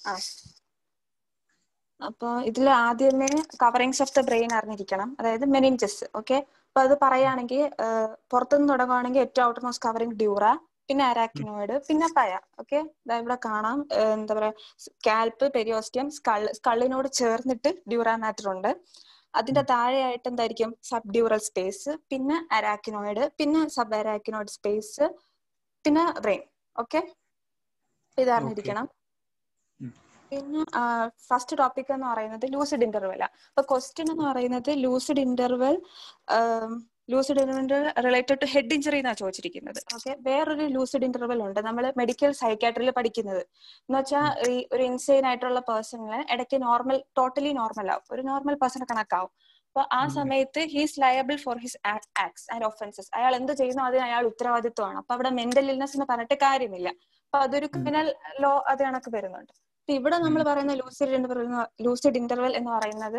ആ അപ്പൊ ഇതിൽ ആദ്യമേ കവറിങ്സ് ഓഫ് ദ ബ്രെയിൻ അറിഞ്ഞിരിക്കണം അതായത് മെനിഞ്ചസ് ഓക്കെ അപ്പൊ അത് പറയുകയാണെങ്കിൽ പുറത്തുനിന്ന് തുടങ്ങുവാണെങ്കിൽ ഏറ്റവും ഔട്ടർ മോസ്റ്റ് കവറിങ് ഡ്യൂറ പിന്നെ അരാക്കിനോയിഡ് പിന്നെ പയ ഓക്കെ ഇവിടെ കാണാം ഏഹ് എന്താ പറയാ സ്കാൽപ്പ് പെരിയോസ്റ്റിയം സ്കൾ സ്കള്ളിനോട് ചേർന്നിട്ട് ഡ്യൂറ മാറ്റർ ഉണ്ട് അതിന്റെ താഴെയായിട്ട് എന്തായിരിക്കും സബ് ഡ്യൂറൽ സ്പേസ് പിന്നെ അരാക്കിനോയിഡ് പിന്നെ സബ് അരാക്കിനോയിഡ് സ്പേസ് പിന്നെ ബ്രെയിൻ ഓക്കെ ഇത് അറിഞ്ഞിരിക്കണം പിന്നെ ഫസ്റ്റ് ടോപ്പിക് എന്ന് പറയുന്നത് ലൂസിഡ് ഇന്റർവെൽ അപ്പൊ ക്വസ്റ്റ്യൻ എന്ന് പറയുന്നത് lucid interval lucid interval related to head injury എന്നാണ് ചോദിച്ചിരിക്കുന്നത് ഓക്കെ വേറൊരു ലൂസിഡ് ഇന്റർവെൽ ഉണ്ട് നമ്മൾ മെഡിക്കൽ സൈക്കാട്രിയിൽ പഠിക്കുന്നത് എന്ന് വെച്ചാൽ ഈ ഒരു ഇൻസൈൻ ആയിട്ടുള്ള പേഴ്സണിന് ഇടയ്ക്ക് നോർമൽ ടോട്ടലി നോർമൽ ആവും ഒരു നോർമൽ പേഴ്സൺ കണക്കാവും അപ്പൊ ആ സമയത്ത് he's liable for his acts and offences അയാൾ എന്ത് ചെയ്യുന്നു അതിന് അയാൾ ഉത്തരവാദിത്വമാണ് അപ്പൊ അവിടെ മെന്റൽ ഇൽനെസ് എന്ന് പറഞ്ഞിട്ട് കാര്യമില്ല അപ്പൊ അതൊരു ക്രിമിനൽ ലോ അത് കണക്ക് വരുന്നുണ്ട് അപ്പൊ ഇവിടെ നമ്മൾ പറയുന്ന ലൂസിഡ് ഇന്റർവെൽ ലൂസിഡ് ഇന്റർവെൽ എന്ന് പറയുന്നത്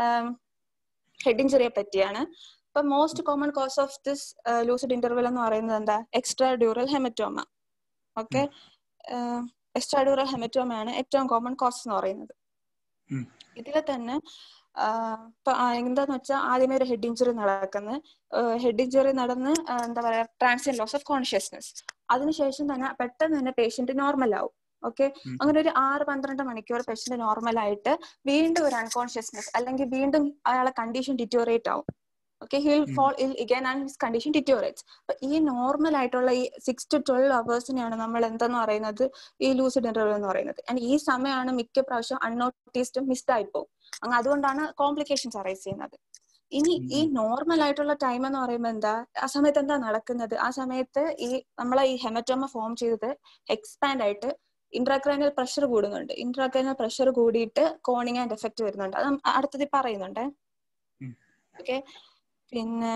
ഹെഡ് ഇഞ്ചറിയെ പറ്റിയാണ് അപ്പൊ most common cause of this lucid interval എന്ന് പറയുന്നത് എന്താ extradural haematoma okay extradural ഹെമറ്റോമയാണ് ഏറ്റവും കോമൺ കോസ് എന്ന് പറയുന്നത് ഇതിൽ തന്നെ ഇപ്പൊ എന്താന്ന് വെച്ചാൽ ആദ്യമേ ഒരു ഹെഡ് ഇഞ്ചുറി നടക്കുന്നത് ഹെഡ് ഇഞ്ചുറി നടന്ന് എന്താ പറയാ ട്രാൻസിയൻ ലോസ് ഓഫ് കോൺഷ്യസ്നെസ് അതിനുശേഷം തന്നെ പെട്ടെന്ന് തന്നെ പേഷ്യന്റ് നോർമൽ ആവും ഓക്കെ അങ്ങനെ ഒരു ആറ് പന്ത്രണ്ട് മണിക്കൂർ പേഷ്യന്റ് നോർമൽ ആയിട്ട് വീണ്ടും ഒരു അൺകോൺഷ്യസ്നെസ് അല്ലെങ്കിൽ വീണ്ടും അയാളെ കണ്ടീഷൻ ഡിറ്റോറേറ്റ് ആവും okay he'll fall ill again and his condition deteriorates അപ്പൊ ഈ നോർമൽ ആയിട്ടുള്ള ഈ സിക്സ് ടു ട്വൽവ് അവേഴ്സിനെയാണ് നമ്മൾ എന്തെന്ന് പറയുന്നത് ഈ ലൂസിഡ് ഇന്റർവൽ എന്ന് പറയുന്നത് ആൻഡ് ഈ സമയമാണ് മിക്ക പ്രാവശ്യം അൺനോട്ടീസ്ഡ് മിസ്ഡ് ആയി പോകും അങ്ങനെ അതുകൊണ്ടാണ് കോംപ്ലിക്കേഷൻസ് അറൈസ് ചെയ്യുന്നത് ഇനി ഈ നോർമൽ ആയിട്ടുള്ള ടൈം എന്ന് പറയുമ്പോൾ എന്താ ആ സമയത്ത് എന്താ നടക്കുന്നത് ആ സമയത്ത് ഈ നമ്മളെ ഈ ഹെമറ്റോമ ഫോം ചെയ്തത് എക്സ്പാൻഡ് ആയിട്ട് ഇൻട്രാക്രൈനൽ പ്രഷർ കൂടുന്നുണ്ട് ഇൻട്രാക്രൈനൽ പ്രഷർ കൂടിയിട്ട് കോണിങ് ആൻഡ് എഫക്ട് വരുന്നുണ്ട് അത് അടുത്തത് പറയുന്നുണ്ട് ഓക്കെ പിന്നെ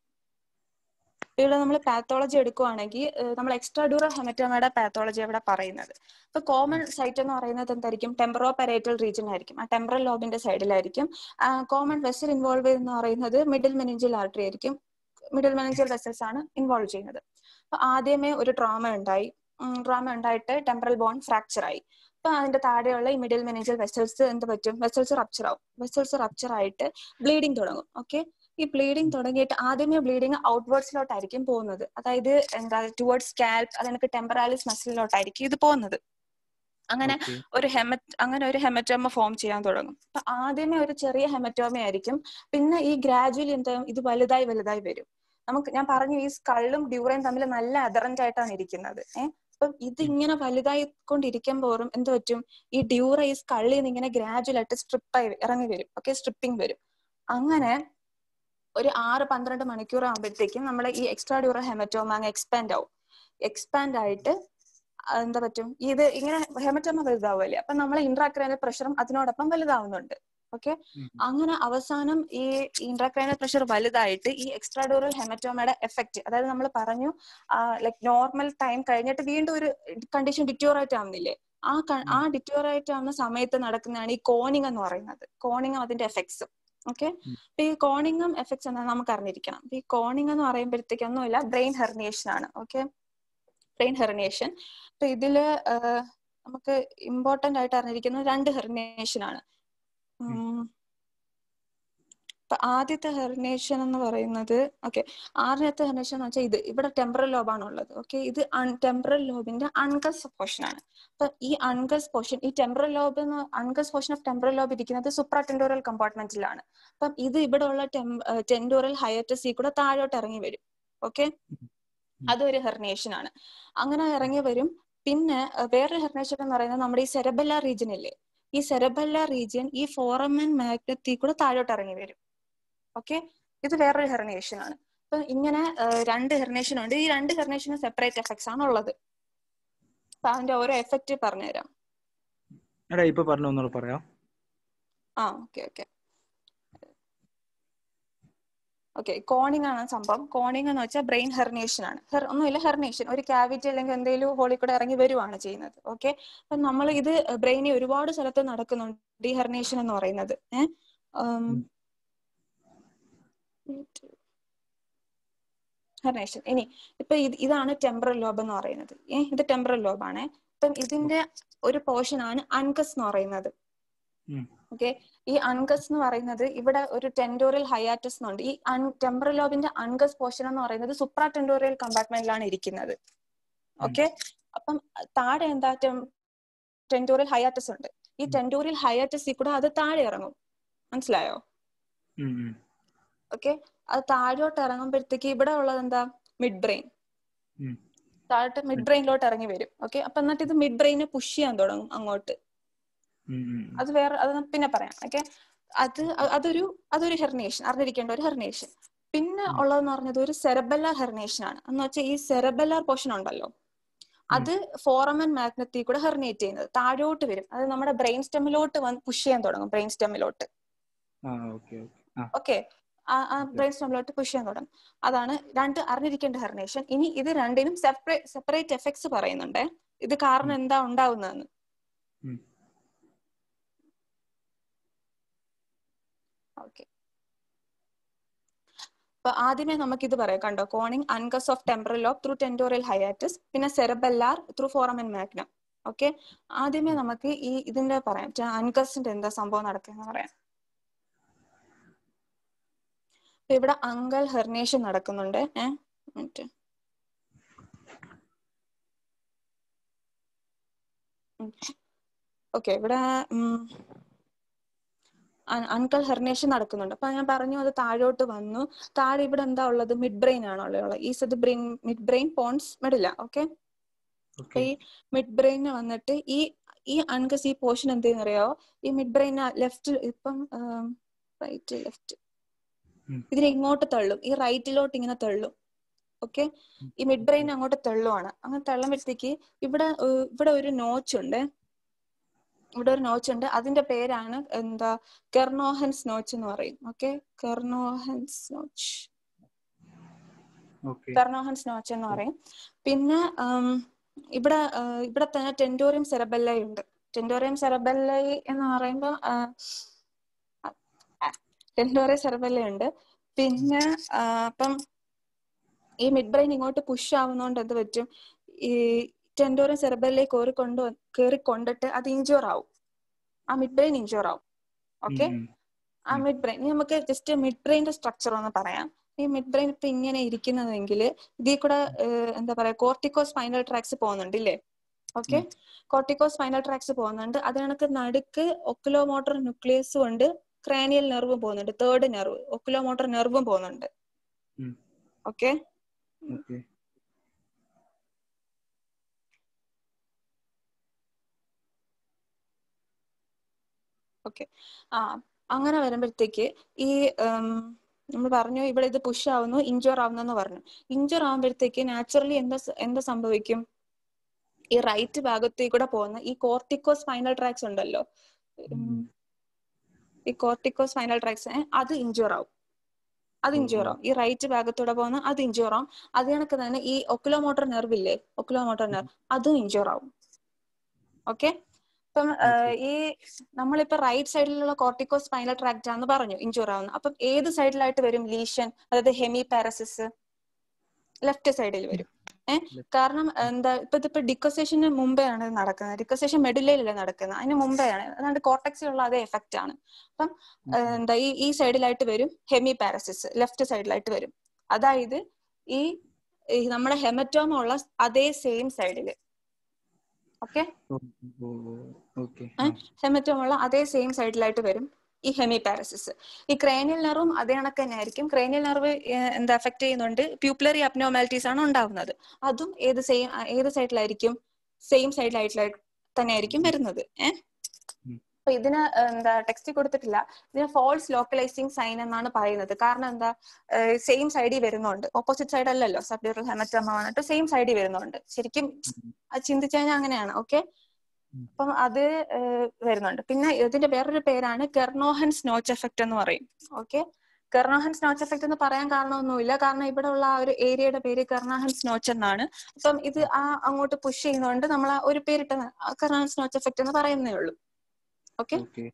ഇവിടെ നമ്മൾ പാത്തോളജി എടുക്കുവാണെങ്കിൽ നമ്മൾ എക്സ്ട്രാ ഡ്യൂറൽ ഹെമറ്റോമയുടെ പാത്തോളജി ഇവിടെ പറയുന്നത് ഇപ്പൊ കോമൺ സൈറ്റ് എന്ന് പറയുന്നത് എന്തായിരിക്കും ടെമ്പറോ പെരേറ്റൽ റീജിയൻ ആയിരിക്കും ആ ടെമ്പറൽ ലോബിന്റെ സൈഡിലായിരിക്കും കോമൺ വെസൽ ഇൻവോൾവ് എന്ന് പറയുന്നത് മിഡിൽ മെനിഞ്ചൽ ആർട്ടറി ആയിരിക്കും മിഡിൽ മെനിഞ്ചൽ വെസൽസ് ആണ് ഇൻവോൾവ് ചെയ്യുന്നത് അപ്പൊ ആദ്യമേ ഒരു ട്രോമ ഉണ്ടായി ട്രോമ ഉണ്ടായിട്ട് ടെമ്പറൽ ബോൺ ഫ്രാക്ചർ ആയി അപ്പൊ അതിന്റെ താഴെയുള്ള ഈ മിഡിൽ മെനിഞ്ചൽ വെസൽസ് എന്ത് പറ്റും വെസൽസ് റപ്ചർ ആവും വെസൽസ് റപ്ചർ ആയിട്ട് ബ്ലീഡിങ് തുടങ്ങും ഓക്കെ ഈ ബ്ലീഡിങ് തുടങ്ങിയിട്ട് ആദ്യമേ ബ്ലീഡിങ് ഔട്ട്വേർഡ്സിലോട്ടായിരിക്കും പോകുന്നത് അതായത് എന്താ ടുവേർഡ്സ് സ്കാൽപ്പ് അതെനിക്ക് ടെമ്പറാലിസ് മസിലിലോട്ടായിരിക്കും ഇത് പോകുന്നത് അങ്ങനെ ഒരു ഹെമ അങ്ങനെ ഒരു ഹെമറ്റോമ ഫോം ചെയ്യാൻ തുടങ്ങും അപ്പൊ ആദ്യമേ ഒരു ചെറിയ ഹെമറ്റോമ ആയിരിക്കും പിന്നെ ഈ ഗ്രാജുവലി എന്താ ഇത് വലുതായി വലുതായി വരും നമുക്ക് ഞാൻ പറഞ്ഞു ഈ സ്കള്ളും ഡ്യൂറയും തമ്മിൽ നല്ല അതറന്റ് ആയിട്ടാണ് ഇരിക്കുന്നത് ഏഹ് അപ്പം ഇത് ഇങ്ങനെ വലുതായി കൊണ്ടിരിക്കുമ്പോറും എന്ത് പറ്റും ഈ ഡ്യൂറ ഈ സ്കള്ളിൽ നിന്ന് ഇങ്ങനെ ഗ്രാജുവൽ ആയിട്ട് സ്ട്രിപ്പായി ഇറങ്ങി വരും ഓക്കെ സ്ട്രിപ്പിംഗ് വരും അങ്ങനെ ഒരു ആറ് പന്ത്രണ്ട് മണിക്കൂർ ആകുമ്പോഴത്തേക്കും നമ്മുടെ ഈ എക്സ്ട്രാ ഡ്യൂറൽ ഹെമറ്റോമ അങ്ങ് എക്സ്പാൻഡ് ആവും എക്സ്പാൻഡ് ആയിട്ട് എന്താ പറ്റും ഇത് ഇങ്ങനെ ഹെമറ്റോമ വലുതാവുമല്ലേ അപ്പൊ നമ്മളെ ഇൻട്രാക്രൈനൽ പ്രഷറും അതിനോടൊപ്പം വലുതാവുന്നുണ്ട് ഓക്കെ അങ്ങനെ അവസാനം ഈ ഇൻട്രാക്രൈനൽ പ്രഷർ വലുതായിട്ട് ഈ എക്സ്ട്രാ ഡ്യൂറൽ ഹെമറ്റോമയുടെ എഫക്റ്റ് അതായത് നമ്മൾ പറഞ്ഞു ലൈക് നോർമൽ ടൈം കഴിഞ്ഞിട്ട് വീണ്ടും ഒരു കണ്ടീഷൻ ഡിറ്റോറേറ്റ് ആവുന്നില്ലേ ആ ആ ഡിറ്റോറേറ്റ് ആവുന്ന സമയത്ത് നടക്കുന്നതാണ് ഈ കോണിങ് എന്ന് പറയുന്നത് കോണിങ്ങും അതിന്റെ എഫക്ട്സും ഓക്കെ അപ്പൊ ഈ കോണിങ്ങും എഫക്ട്സ് എന്താ നമുക്ക് അറിഞ്ഞിരിക്കണം ഈ കോണിങ് എന്ന് പറയുമ്പോഴത്തേക്ക് ഒന്നുമില്ല ബ്രെയിൻ ഹെർണിയേഷൻ ആണ് ഓക്കെ ബ്രെയിൻ ഹെർണിയേഷൻ അപ്പൊ ഇതില് നമുക്ക് ഇമ്പോർട്ടന്റ് ആയിട്ട് അറിഞ്ഞിരിക്കുന്നത് രണ്ട് ഹെർണിയേഷൻ ആണ് അപ്പൊ ആദ്യത്തെ ഹെർണിയേഷൻ എന്ന് പറയുന്നത് ഓക്കെ ആദ്യത്തെ ഹെർണിയേഷൻ എന്ന് വെച്ചാൽ ഇത് ഇവിടെ ടെമ്പറൽ ലോബാണ് ഉള്ളത് ഓക്കെ ഇത് ടെമ്പറൽ ലോബിന്റെ അൺകസ് പോർഷൻ ആണ് അപ്പൊ ഈ അൺകസ് പോർഷൻ ഈ temporal lobe uncus portion of temporal lobe ഇരിക്കുന്നത് സുപ്രാ ടെൻഡോറൽ കമ്പാർട്ട്മെന്റിലാണ് അപ്പം ഇത് ഇവിടെ ഉള്ള ടെൻഡോറൽ ഹയറ്റസി കൂടെ താഴോട്ട് ഇറങ്ങി വരും ഓക്കെ അതൊരു ഹെർണിയേഷൻ ആണ് അങ്ങനെ ഇറങ്ങി വരും പിന്നെ വേറൊരു ഹെർണിയേഷൻ എന്ന് പറയുന്നത് നമ്മുടെ ഈ സെരബല്ല റീജിയൻ ഇല്ലേ ഈ സെരബല്ല റീജിയൻ ഈ ഫോറമൻ മാഗ്നത്തിൽ കൂടെ താഴോട്ട് ഇറങ്ങി വരും ഓക്കെ ഇത് വേറൊരു ഹെർണിയേഷൻ ആണ് അപ്പൊ ഇങ്ങനെ രണ്ട് ഹെർണിയേഷൻ ഉണ്ട് ഈ രണ്ട് ഹെർണിയേഷനും സെപ്പറേറ്റ് എഫക്ട്സ് ആണ് ഉള്ളത് അപ്പൊ അതിന്റെ ഓരോ എഫക്റ്റ് പറഞ്ഞുതരാം എടാ ഇപ്പൊ പറഞ്ഞു ഒന്നുകൂടെ പറയാം ആ ഓക്കെ ഓക്കെ ഓക്കെ കോണിംഗ് ആണ് സംഭവം കോണിംഗ് എന്ന് വെച്ചാൽ ബ്രെയിൻ ഹെർണിയേഷൻ ആണ് ഹെർ ഒന്നുമില്ല ഹെർണിയേഷൻ ഒരു ക്യാവിറ്റി അല്ലെങ്കിൽ എന്തെങ്കിലും ഹോളിൽ കൂടെ ഇറങ്ങി വരുവാണ് ചെയ്യുന്നത് ഓക്കെ അപ്പൊ നമ്മൾ ഇത് ബ്രെയിനിൽ ഒരുപാട് സ്ഥലത്ത് നടക്കുന്നുണ്ട് ഈ ഹെർണിയേഷൻ എന്ന് പറയുന്നത് ഏഹ് ഹെർണേഷൻ ഇനി ഇപ്പൊ ഇത് ഇതാണ് ടെമ്പറൽ ലോബ് എന്ന് പറയുന്നത് ഏഹ് ഇത് ടെമ്പറൽ ലോബാണ് ഇപ്പം ഇതിന്റെ ഒരു പോർഷൻ ആണ് അൺകസ് എന്ന് പറയുന്നത് ഉം. ഓക്കെ ഈ അൺകസ് എന്ന് പറയുന്നത് ഇവിടെ ഒരു ടെൻഡോറിയൽ ഹയാറ്റസ് എന്നുണ്ട് ഈ ടെമ്പറൽ ലോബിന്റെ അൺകസ് പോർഷൻ എന്ന് പറയുന്നത് സുപ്രാ ടെൻഡോറിയൽ കമ്പാർട്ട്മെന്റിലാണ് ഇരിക്കുന്നത് ഓക്കെ അപ്പം താഴെ എന്താ ടെൻഡോറിയൽ ഹയാറ്റസ് ഉണ്ട് ഈ ഉം. ടെൻഡോറിയൽ ഹയാറ്റസിൽ കൂടെ അത് താഴെ ഇറങ്ങും മനസ്സിലായോ ഉം, ഉം. ഓക്കെ അത് താഴോട്ട് ഇറങ്ങുമ്പോഴത്തേക്ക് ഇവിടെ ഉള്ളത് എന്താ മിഡ് ബ്രെയിൻ ഉം. താഴോട്ട് മിഡ് ബ്രെയിനിലോട്ട് ഇറങ്ങി വരും ഓക്കെ അപ്പൊ എന്നിട്ട് ഇത് മിഡ് ബ്രെയിനെ പുഷ് ചെയ്യാൻ തുടങ്ങും അങ്ങോട്ട് ഉം, ഉം. അത് വേറെ അത് പിന്നെ പറയാം ഓക്കെ അത് അ- അതൊരു അതൊരു ഹെർനേഷൻ അറിഞ്ഞിരിക്കേണ്ട ഒരു ഹെർനേഷൻ പിന്നെ ഉം. ഉള്ളതെന്ന് പറഞ്ഞത് ഒരു സെറബെല്ലാർ ഹെർനേഷൻ ആണ് എന്ന് വെച്ചാൽ ഈ സെറബെല്ലാർ പോർഷൻ ഉണ്ടല്ലോ അത് ഫോറമൻ മാഗ്നത്തിൽ കൂടെ ഹെർനേറ്റ് ചെയ്യുന്നത് താഴോട്ട് വരും അത് നമ്മുടെ ബ്രെയിൻ സ്റ്റെമ്മിലോട്ട് വന്ന് പുഷ് ചെയ്യാൻ തുടങ്ങും ബ്രെയിൻ സ്റ്റെമ്മിലോട്ട് ആ ഓക്കെ ഓക്കെ ആ ഓക്കെ ആ Okay. ബ്രെയിൻ സ്റ്റെമ്മിലോട്ട് പുഷ് ചെയ്യാൻ തുടങ്ങും അതാണ് രണ്ട് അറിഞ്ഞിരിക്കേണ്ട ഹെർനേഷൻ ഇനി ഇത് രണ്ടിനും സെപ്പറേറ്റ് സെപ്പറേറ്റ് എഫക്ട്സ് പറയുന്നുണ്ട് ഇത് കാരണം എന്താ ഉണ്ടാവുന്നതെന്ന് ഉം. ഓക്കെ അപ്പൊ ആദ്യമേ നമുക്ക് ഇത് പറയാം കണ്ടോ coning uncus of temporal lobe through tentorial hiatus പിന്നെ cerebellar through foramen magnum okay ആദ്യമേ നമുക്ക് ഈ ഇതിന്റെ പറയാം അൺകസിന്റെ എന്താ സംഭവം നടക്കുന്നത് പറയാം ഇപ്പൊ ഇവിടെ അങ്കൽ ഹെർനേഷൻ നടക്കുന്നുണ്ട് ഏഹ് മിനിറ്റ് ഓക്കെ ഇവിടെ അൺകൽ ഹെർനേഷൻ നടക്കുന്നുണ്ട് അപ്പൊ ഞാൻ പറഞ്ഞു അത് താഴോട്ട് വന്നു താഴെ ഇവിടെ എന്താ ഉള്ളത് മിഡ് ബ്രെയിൻ ആണോ ഉള്ളത് ഈ സത് ബ്രെയിൻ മിഡ് ബ്രെയിൻ പോൺസ് മിഡില്ല ഓക്കെ അപ്പൊ ഓക്കെ ഈ മിഡ് ബ്രെയിന് വന്നിട്ട് ഈ ഈ അൺകസ് ഈ പോർഷൻ എന്ത് അറിയോ ഈ മിഡ് ബ്രെയിൻ ലെഫ്റ്റ് ഇപ്പം റൈറ്റ് ലെഫ്റ്റ് ഉം. ഇതിനെ ഇങ്ങോട്ട് തള്ളും ഈ റൈറ്റിലോട്ട് ഇങ്ങനെ തള്ളും ഓക്കെ ഈ മിഡ് ബ്രെയിൻ അങ്ങോട്ട് തള്ളുവാണ് അങ്ങനെ തള്ളുമ്പോഴത്തേക്ക് ഇവിടെ ഏഹ്, ഇവിടെ ഒരു നോച്ച് ഉണ്ട് ഇവിടെ ഒരു നോച്ച് ഉണ്ട് അതിന്റെ പേരാണ് എന്താ കെർണോഹൻസ് നോച്ച് എന്ന് പറയും okay Kernohan's notch okay Kernohan's notch എന്ന് പറയും പിന്നെ ഉം, ഇവിടെ ആ, ഇവിടെ തന്നെ ടെൻഡോറിയം സെറബെല്ലൈ ഉണ്ട് ടെൻഡോറിയം സെറബെല്ലൈ എന്ന് പറയുമ്പോൾ ടെൻഡോറിയം സെറബെല്ലൈ ഉണ്ട് പിന്നെ ആ, അപ്പം ഈ മിഡ് ബ്രെയിൻ ഇങ്ങോട്ട് പുഷ് ആവുന്നോണ്ട് എന്ത് പറ്റും ഈ ടെൻഡോറിയം സെറബെല്ലൈ കയറി കൊണ്ട് കയറി കൊണ്ടിട്ട് അത് ഇഞ്ചോർ ആവും ആ മിഡ് ബ്രെയിൻ ഇഞ്ചോർ ആവും ഓക്കെ ആ മിഡ് ബ്രെയിൻ ഇനി നമുക്ക് ജസ്റ്റ് മിഡ് ബ്രെയിന്റെ സ്ട്രക്ചർ ഒന്ന് പറയാം ഈ മിഡ് ബ്രെയിൻ ഇപ്പൊ ഇങ്ങനെ ഇരിക്കുന്നതെങ്കിൽ ഇതിൽ കൂടെ ഏഹ്, എന്താ പറയാ കോർട്ടിക്കോ സ്പൈനൽ ട്രാക്സ് പോകുന്നുണ്ട് ഇല്ലേ ഓക്കെ ഉം. കോർട്ടിക്കോ സ്പൈനൽ ട്രാക്സ് പോകുന്നുണ്ട് അത് കണക്ക് നടുക്ക് ഒക്കുലോമോട്ടർ ന്യൂക്ലിയസും ഉണ്ട് ക്രാനിയൽ നെർവും പോകുന്നുണ്ട് തേർഡ് നെർവ് ഒക്കുലോമോട്ടർ നെർവും പോകുന്നുണ്ട് ഉം. ഓക്കെ ഓക്കെ ഓക്കെ ആ അങ്ങനെ വരുമ്പോഴത്തേക്ക് ഈ നമ്മൾ പറഞ്ഞു ഇവിടെ ഇത് പുഷ് ആവുന്നു ഇഞ്ചോർ ആവുന്നു എന്ന് പറഞ്ഞു ഇഞ്ചോർ ആവുമ്പോഴത്തേക്ക് നാച്ചുറലി എന്താ സ- എന്താ സംഭവിക്കും ഈ റൈറ്റ് ഭാഗത്തേക്ക് കൂടെ പോകുന്ന ഈ കോർട്ടിക്കോ സ്പൈനൽ ട്രാക്സ് ഉണ്ടല്ലോ ഉം, ഈ കോർട്ടിക്കോ സ്പൈനൽ ട്രാക്സ് അത് ഇഞ്ചോർ ആവും അത് ഓ, ഇഞ്ചോർ ഓ. ആവും ഈ റൈറ്റ് ഭാഗത്തൂടെ പോകുന്ന അത് ഇഞ്ചോർ ആവും അത് കണക്ക് തന്നെ ഈ ഒക്കുലോമോട്ടർ നെർവ് ഇല്ലേ ഒക്കുലോമോട്ടർ നെർവ് അതും ഇഞ്ചോർ ആവും ഓക്കെ ഇപ്പം ആ, Okay. ഈ നമ്മളിപ്പോ റൈറ്റ് സൈഡിലുള്ള കോർട്ടിക്കോ സ്പൈനൽ ട്രാക്റ്റ് ആണെന്ന് പറഞ്ഞു ഇഞ്ചോർ ആവുന്ന അപ്പം ഏത് സൈഡിലായിട്ട് വരും ലീഷൻ അതായത് ഹെമി പാരസിസ് ലെഫ്റ്റ് സൈഡിൽ വരും ഏഹ് Left. കാരണം എന്താ ഇപ്പൊ ഇതിപ്പോ ഡിക്കോസേഷന് മുമ്പേ ആണ് ഇത് നടക്കുന്നത് ഡിക്കോസേഷൻ മെഡുലയിലല്ലേ നടക്കുന്നത് അതിന് മുമ്പേ ആണ് അതാണ്ട് കോർട്ടക്സിലുള്ള അതേ എഫക്റ്റ് ആണ് അപ്പം ആ, എന്താ ഈ ഈ സൈഡിലായിട്ട് വരും ഹെമി പാരസിസ് ലെഫ്റ്റ് സൈഡിലായിട്ട് വരും അതായത് ഈ ഈ നമ്മുടെ ഹെമറ്റോമ ഉള്ള അതേ സെയിം സൈഡില് ഓക്കെ ഓക്കെ ഹെമറ്റോമ ഉള്ള അതേ സെയിം സൈഡിലായിട്ട് വരും ഈ ഹെമി പാരസിസ് ഈ ക്രേനിയൽ നെർവും അതേ കണക്ക് തന്നെ ആയിരിക്കും ക്രേനിയൽ നെർവ് എന്താ എഫക്ട് ചെയ്യുന്നുണ്ട് പ്യൂപ്പിലറി അബ്നോമാലിറ്റീസ് ആണ് ഉണ്ടാവുന്നത് അതും ഏത് സെയിം ഏത് സൈഡിലായിരിക്കും സെയിം സൈഡിലായിട്ട് തന്നെ ആയിരിക്കും വരുന്നത് ഏഹ് ഉം. അപ്പൊ ഇതിന് എന്താ ടെക്സ്റ്റ് കൊടുത്തിട്ടില്ല ഇതിന് ഫോൾസ് ലോക്കലൈസിങ് സൈൻ എന്നാണ് പറയുന്നത് കാരണം എന്താ സെയിം സൈഡിൽ വരുന്നുണ്ട് ഓപ്പോസിറ്റ് സൈഡ് അല്ലല്ലോ സബ്ഡ്യൂറൽ ഹെമറ്റോമ വന്നിട്ട് സെയിം സൈഡിൽ വരുന്നുണ്ട് ശരിക്കും അത് ചിന്തിച്ചു കഴിഞ്ഞാൽ അങ്ങനെയാണ് ഓക്കെ ഉം. അപ്പം അത് ഏഹ് വരുന്നുണ്ട് പിന്നെ ഇതിന്റെ വേറൊരു പേരാണ് കെർണോഹൻസ് നോച്ച് എഫക്ട് എന്ന് പറയും ഓക്കെ കെർണോഹൻസ് നോച്ച് എഫക്ട് എന്ന് പറയാൻ കാരണമൊന്നുമില്ല കാരണം ഇവിടെ ഉള്ള ആ ഒരു ഏരിയയുടെ പേര് കെർണോഹൻസ് നോച്ച് എന്നാണ് അപ്പം ഇത് ആ അങ്ങോട്ട് പുഷ് ചെയ്യുന്നതുകൊണ്ട് നമ്മൾ ആ ഒരു പേരിട്ട് കെർണോഹൻസ് നോച്ച് എഫക്ട് എന്ന് പറയുന്നേ ഉള്ളൂ ഓക്കെ ഓക്കെ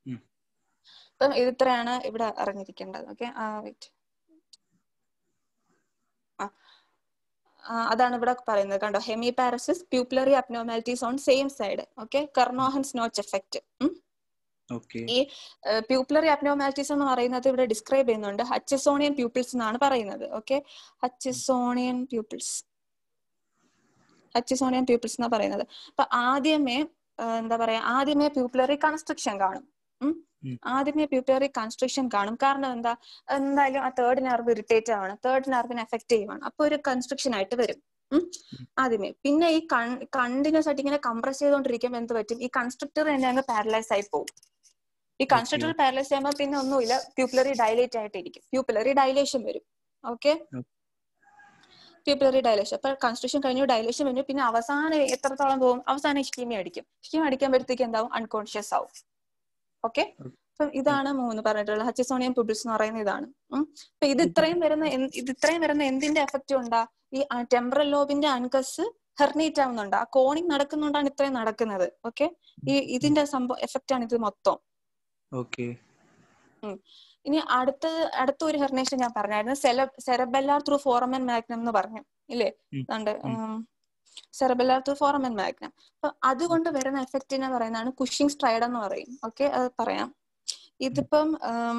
അപ്പം ഇത് ഇത്രയാണ് ഇവിടെ അറിഞ്ഞിരിക്കേണ്ടത് ഓക്കെ വെയിറ്റ് ആ അതാണ് ഇവിടെ പറയുന്നത് കണ്ടോ hemiparesis pupillary abnormalities on same side okay Kernohan's notch effect okay ഈ പ്യൂപ്പിലറി അബ്നോർമാലിറ്റീസ് എന്ന് പറയുന്നത് ഇവിടെ ഡിസ്ക്രൈബ് ചെയ്യുന്നുണ്ട് ഹച്ചിസോണിയൻ പ്യൂപ്പിൾസ് എന്നാണ് പറയുന്നത് okay Hutchinsonian pupils Hutchinsonian pupils എന്നാ പറയുന്നത് അപ്പൊ ആദ്യമേ ആ, എന്താ പറയാ ആദ്യമേ പ്യൂപ്പിലറി കൺസ്ട്രക്ഷൻ കാണും ഉം. ഉം. ആദ്യമേ പ്യൂപ്പിലറി കൺസ്ട്രക്ഷൻ കാണും കാരണം എന്താ എന്തായാലും ആ തേർഡ് നെർവ് ഇറിറ്റേറ്റ് ആണ് തേർഡ് നെർവിനെ എഫക്ട് ചെയ്യുവാണ് അപ്പൊ ഒരു കൺസ്ട്രക്ഷൻ ആയിട്ട് വരും ഉം. ആദ്യമേ പിന്നെ ഈ കണ്ടിന്യൂസ് ആയിട്ട് ഇങ്ങനെ കംപ്രസ് ചെയ്തുകൊണ്ടിരിക്കുമ്പോൾ എന്ത് പറ്റും ഈ കൺസ്ട്രക്ടർ തന്നെ അങ്ങ് പാരലൈസ് ആയി പോകും ഈ കൺസ്ട്രക്ടർ പാരലൈസ് ചെയ്യുമ്പോൾ പിന്നെ ഒന്നുമില്ല പ്യൂപ്പിലറി ഡൈലേറ്റ് ആയിട്ടിരിക്കും പ്യൂപ്പിലറി ഡൈലേഷൻ വരും ഓക്കെ Okay. പ്യൂപ്പിലറി ഡൈലേഷൻ അപ്പൊ കൺസ്ട്രക്ഷൻ കഴിഞ്ഞു ഡൈലേഷൻ കഴിഞ്ഞു പിന്നെ അവസാനം എത്രത്തോളം പോകും അവസാനം ഇഷ്കീമി അടിക്കും ഇഷ്കീമി അടിക്കുമ്പോഴത്തേക്ക് എന്താവും അൺകോൺഷ്യസ് ആവും ഓക്കെ അപ്പം ഇതാണ് മൂന്ന് പറഞ്ഞിട്ടുള്ളത് ഹച്ചിസോണിയം പുബിൾസ് എന്ന് പറയുന്ന ഇതാണ് ഉം. അപ്പൊ ഇത് ഇത്രയും വരുന്ന എന്ത്- ഇത് ഇത്രയും വരുന്ന എന്തിന്റെ എഫക്റ്റ് ഉണ്ടാ ഈ ടെമ്പറൽ ലോബിന്റെ അൺകസ് ഹെർണീറ്റ് ആവുന്നുണ്ട് ആ കോണിങ് നടക്കുന്നുണ്ടാണ് ഇത്രയും നടക്കുന്നത് ഓക്കെ ഈ ഇതിന്റെ സംഭവം എഫക്റ്റ് ആണ് ഇത് മൊത്തം ഓക്കെ ഇനി അടുത്ത അടുത്ത ഒരു ഹെർണേഷൻ ഞാൻ പറഞ്ഞായിരുന്നു സെല സെറബെല്ലാർ ത്രൂ ഫോറമൻ മാഗ്നം എന്ന് പറഞ്ഞു ഇല്ലേ ഉം. ഉണ്ട് ഉം. സെറബെല്ലാർ ത്രൂ ഫോറമൻ മാഗ്നം അപ്പൊ അതുകൊണ്ട് വരുന്ന എഫക്റ്റിനെ പറയുന്നതാണ് കുഷിങ് സ്ട്രൈഡ് എന്ന് പറയും ഓക്കെ അത് പറയാം ഇതിപ്പം ഉം,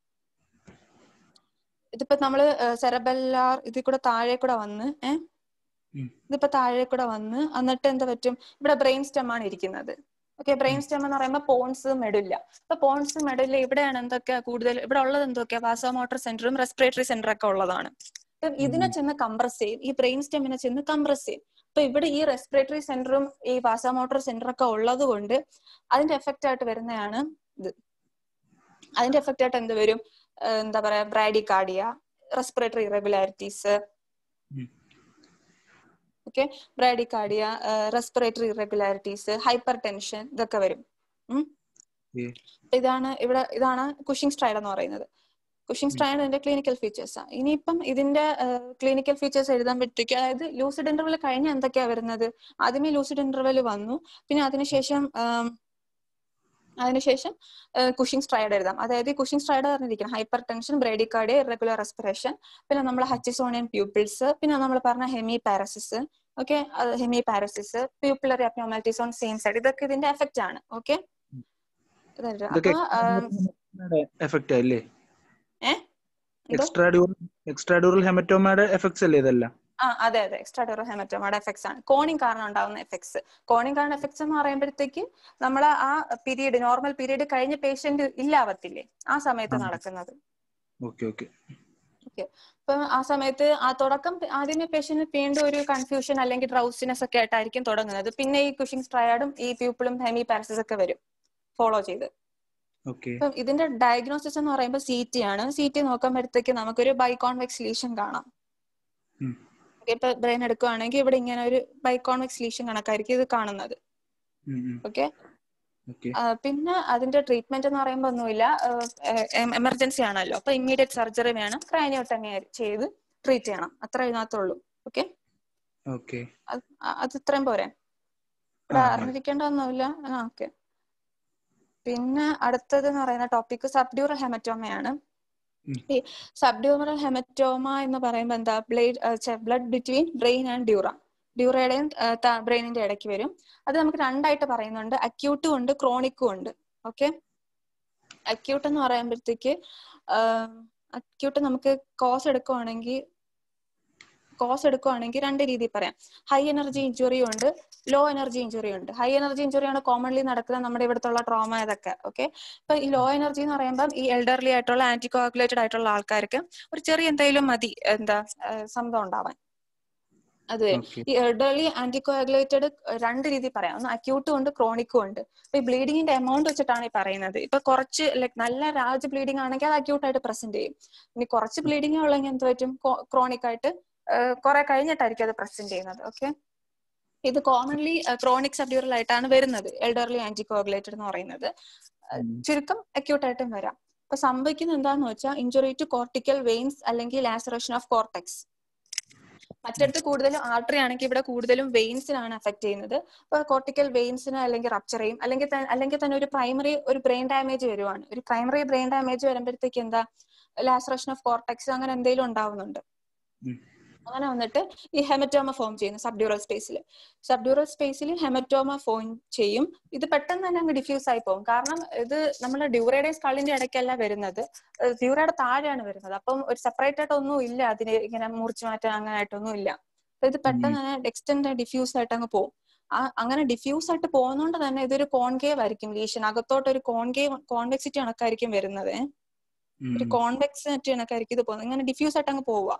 ഇതിപ്പോ നമ്മള് സെറബെല്ലാർ ഇതിൽ കൂടെ താഴെ കൂടെ വന്ന് ഏഹ് ഉം. ഇതിപ്പോ താഴെ കൂടെ വന്ന് എന്നിട്ട് എന്ത് പറ്റും ഇവിടെ ബ്രെയിൻ സ്റ്റെം ആണ് ഇരിക്കുന്നത് ഓക്കെ ബ്രെയിൻ സ്റ്റെം എന്ന് പറയുമ്പോൾ പോൺസ് മെഡില്ല അപ്പൊ പോൺസ് മെഡില്ല ഇവിടെയാണ് എന്തൊക്കെയാ കൂടുതൽ ഇവിടെ ഉള്ളത് എന്തൊക്കെയാ വാസോമോട്ടർ സെന്ററും റെസ്പിറേറ്ററി സെന്റർ ഒക്കെ ഉള്ളതാണ് അപ്പം ഇതിനെ ചെന്ന് കംപ്രസ് ചെയ്യും ഈ ബ്രെയിൻ സ്റ്റെമ്മിനെ ചെന്ന് കംപ്രസ് ചെയ്യും അപ്പൊ ഇവിടെ ഈ റെസ്പിറേറ്ററി സെന്ററും ഈ വാസോമോട്ടർ സെന്റർ ഒക്കെ ഉള്ളത് കൊണ്ട് അതിന്റെ എഫക്റ്റ് ആയിട്ട് വരുന്നതാണ് ഇത് അതിന്റെ എഫക്റ്റ് ആയിട്ട് എന്ത് വരും ഏഹ് എന്താ പറയാ ബ്രാഡികാർഡിയ റെസ്പിറേറ്ററി ഇറഗുലാരിറ്റീസ് ഉം. Okay bradycardia respiratory irregularities hypertension ഇതൊക്കെ വരും ഉം. Okay. അപ്പൊ ഇതാണ് ഇവിടെ ഇതാണ് കുഷിങ് സ്ട്രൈഡ് എന്ന് പറയുന്നത് കുഷിങ് സ്ട്രൈഡ് ഇതിന്റെ ക്ലിനിക്കൽ ഫീച്ചേഴ്സ് ഇനിയിപ്പം ഇതിന്റെ ക്ലിനിക്കൽ ഫീച്ചേഴ്സ് എഴുതാൻ അതായത് ലൂസിഡ് ഇന്റർവെൽ കഴിഞ്ഞ എന്തൊക്കെയാ വരുന്നത് ആദ്യമേ ലൂസിഡ് ഇന്റർവെൽ വന്നു പിന്നെ അതിനുശേഷം ആം, അതിനുശേഷം കുഷിങ് സ്ട്രൈഡ് എഴുതാം അതായത് കുഷിങ് സ്ട്രൈഡ് പറഞ്ഞിരിക്കണം hypertension bradycardia irregular respiration പിന്നെ നമ്മൾ ഹച്ചിസോണിയൻ പ്യൂപ്പിൾസ് പിന്നെ നമ്മൾ പറഞ്ഞ hemiparesis okay hemiparesis pupillary abnormalities on same side ഇതൊക്കെ ഇതിന്റെ എഫക്റ്റ് ആണ് ഓക്കെ ഇതൊക്കെ അപ്പൊ എഫക്റ്റ് അല്ലേ ഏ എന്തോ എക്സ്ട്രാഡ്യൂറൽ എക്സ്ട്രാഡ്യൂറൽ ഹെമറ്റോമയുടെ എഫക്ട്സ് അല്ലേ ഇതെല്ലാം ആ അതെ അതെ എക്സ്ട്രാ ഡെറോ ഹെമറ്റോമയുടെ എഫക്ട്സ് ആണ് കോണിങ് കാരണം ഉണ്ടാവുന്ന എഫക്ട്സ് കോണിങ് കാരണം എഫക്ട്സ് എന്ന് പറയുമ്പോഴത്തേക്ക് നമ്മൾ ആ പീരീഡ് നോർമൽ പീരീഡ് കഴിഞ്ഞ പേഷ്യന്റ് ഇല്ലാവത്തില്ലേ ആ സമയത്ത് ആ. നടക്കുന്നത് ഓക്കെ ഓക്കെ അപ്പൊ ആ സമയത്ത് ആ തുടക്കം ആദ്യമേ പേഷ്യന്റ് വീണ്ടും ഒരു കൺഫ്യൂഷൻ അല്ലെങ്കിൽ ഡ്രൗസിനെസ് ഒക്കെ ആയിട്ടായിരിക്കും തുടങ്ങുന്നത് പിന്നെ ഈ കുഷിങ് സ്ട്രയാഡും ഈ പ്യൂപ്പിളും ഹെമി പാരസിസ് ഒക്കെ വരും ഫോളോ ചെയ്ത് ഓക്കെ അപ്പം ഇതിന്റെ ഡയഗ്നോസിസ് എന്ന് പറയുമ്പോൾ സി ടി ആണ് സി ടി നോക്കുമ്പോഴത്തേക്ക് നമുക്കൊരു ബൈകോൺവെക്സ് ലീഷൻ കാണാം ഉം. ഇപ്പൊ ബ്രെയിൻ എടുക്കുവാണെങ്കിൽ ഇവിടെ ഇങ്ങനെ ഒരു ബൈകോൺവെക്സ് ലീഷൻ കണക്കായിരിക്കും ഇത് കാണുന്നത് ഓക്കെ ഓക്കെ പിന്നെ അതിന്റെ ട്രീറ്റ്മെന്റ് എന്ന് പറയുമ്പോൾ ഒന്നുമില്ല എമർജൻസി ആണല്ലോ അപ്പൊ ഇമ്മീഡിയറ്റ് സർജറി വേണം ക്രാനിയോട്ടമി ചെയ്ത് ട്രീറ്റ് ചെയ്യണം അത്ര ഇതിനകത്തുള്ളൂ ഓക്കെ ഓക്കെ അത് ഇത്രയും പോരെ ഇവിടെ ആ, മതി. അറിഞ്ഞിരിക്കേണ്ടതൊന്നുമില്ല ആ ഓക്കെ പിന്നെ അടുത്തത് എന്ന് പറയുന്ന ടോപ്പിക് സബ്ഡ്യൂറൽ ഹെമറ്റോമയാണ് ഉം. ഈ സബ്ഡ്യൂറൽ ഹെമറ്റോമ എന്ന് പറയുമ്പോൾ എന്താ blade blood between brain and dura ഡ്യൂറയുടെയും ബ്രെയിനിന്റെ ഇടയ്ക്ക് വരും അത് നമുക്ക് രണ്ടായിട്ട് പറയുന്നുണ്ട് അക്യൂട്ടും ഉണ്ട് ക്രോണിക്കും ഉണ്ട് ഓക്കെ അക്യൂട്ട് എന്ന് പറയുമ്പോഴത്തേക്ക് അക്യൂട്ട് നമുക്ക് കോസ് എടുക്കുവാണെങ്കിൽ കോസ് എടുക്കുവാണെങ്കിൽ രണ്ട് രീതിയിൽ പറയാം ഹൈ എനർജി ഇഞ്ചുറിയും ഉണ്ട് ലോ എനർജി ഇഞ്ചുറി ഉണ്ട് ഹൈ എനർജി ഇഞ്ചുറി ആണ് കോമൺലി നടക്കുന്ന നമ്മുടെ ഇവിടുത്തുള്ള ട്രോമ ഇതൊക്കെ ഓക്കെ ഇപ്പൊ ഈ ലോ എനർജി എന്ന് പറയുമ്പോൾ ഈ എൽഡർലി ആയിട്ടുള്ള ആന്റി കോഗുലേറ്റഡ് ആയിട്ടുള്ള ആൾക്കാർക്ക് ഒരു ചെറിയ എന്തെങ്കിലും മതി എന്താ ഏഹ് സംഭവം ഉണ്ടാവാൻ അത് ഓക്കെ ഈ എൽഡർലി ആന്റികോഗുലേറ്റഡ് രണ്ട് രീതിയിൽ പറയാം ഒന്ന് അക്യൂട്ടും ഉണ്ട് ക്രോണിക്കും ഉണ്ട് ഇപ്പൊ ഈ ബ്ലീഡിങ്ങിന്റെ എമൗണ്ട് വെച്ചിട്ടാണ് ഈ പറയുന്നത് ഇപ്പൊ കുറച്ച് ലൈക് നല്ല രാജ് ബ്ലീഡിംഗ് ആണെങ്കിൽ അത് acute ആയിട്ട് പ്രസന്റ് ചെയ്യും ഇനി കുറച്ച് ബ്ലീഡിംഗ് ഉള്ളെങ്കിൽ എന്ത് പറ്റും ക്രോണിക് ആയിട്ട് കുറെ കഴിഞ്ഞിട്ടായിരിക്കും അത് പ്രസന്റ് ചെയ്യുന്നത് ഓക്കെ ഇത് കോമൺലി ക്രോണിക് സബ്ഡ്യൂറൽ ആയിട്ടാണ് വരുന്നത് എൽഡർലി ആന്റികോഗുലേറ്റഡ് എന്ന് പറയുന്നത് ഉം. ചുരുക്കം acute ആയിട്ടും വരാം അപ്പൊ സംഭവിക്കുന്നത് എന്താന്ന് വെച്ചാൽ ഇഞ്ചുറി ടു കോർട്ടിക്കൽ വെയിൻസ് അല്ലെങ്കിൽ ലാസറേഷൻ ഓഫ് കോർട്ടെക്സ് മറ്റിടത്ത് കൂടുതലും ആർട്ടറി ആണെങ്കിൽ ഇവിടെ കൂടുതലും വെയിൻസിനാണ് അഫക്ട് ചെയ്യുന്നത് അപ്പൊ കോർട്ടിക്കൽ വെയിൻസിന് അല്ലെങ്കിൽ റപ്ചർ ചെയ്യും അല്ലെങ്കിൽ ത- അല്ലെങ്കിൽ തന്നെ ഒരു പ്രൈമറി ഒരു ബ്രെയിൻ ഡാമേജ് വരുവാണ് ഒരു പ്രൈമറി ബ്രെയിൻ ഡാമേജ് വരുമ്പോഴത്തേക്ക് എന്താ ലാസറേഷൻ ഓഫ് കോർട്ടെക്സ് അങ്ങനെ എന്തെങ്കിലും ഉണ്ടാവുന്നുണ്ട് ഉം. അങ്ങനെ വന്നിട്ട് ഈ ഹെമറ്റോമ ഫോം ചെയ്യുന്നു സബ്ഡ്യൂറൽ സ്പേസിൽ സബ്ഡ്യൂറൽ സ്പേസിൽ ഹെമറ്റോമ ഫോം ചെയ്യും ഇത് പെട്ടെന്ന് തന്നെ അങ്ങ് ഡിഫ്യൂസ് ആയി പോകും കാരണം ഇത് നമ്മുടെ ഡ്യൂറയുടെയും സ്കളിന്റെ ഇടയ്ക്കല്ല വരുന്നത് ഡ്യൂറയുടെ താഴെയാണ് വരുന്നത് അപ്പം ഒരു സെപ്പറേറ്റ് ആയിട്ട് ഒന്നും ഇല്ല അതിന് ഇങ്ങനെ മുറിച്ചു മാറ്റാൻ അങ്ങനെ ആയിട്ടൊന്നും ഇല്ല അപ്പൊ ഇത് പെട്ടെന്ന് തന്നെ എക്സ്റ്റെൻഡ് ഡിഫ്യൂസ് ആയിട്ട് അങ്ങ് പോകും ആ അങ്ങനെ ഡിഫ്യൂസ് ആയിട്ട് പോകുന്നോണ്ട് തന്നെ ഇതൊരു കോൺകേവ് ആയിരിക്കും ലീഷൻ അകത്തോട്ട് ഒരു കോൺകേവ് കോൺവെക്സിറ്റി കണക്കായിരിക്കും വരുന്നത് ഒരു കോൺവെക്സിറ്റി കണക്കായിരിക്കും ഇത് പോകുന്നത് ഇങ്ങനെ ഡിഫ്യൂസ് ആയിട്ട് അങ്ങ് പോവുക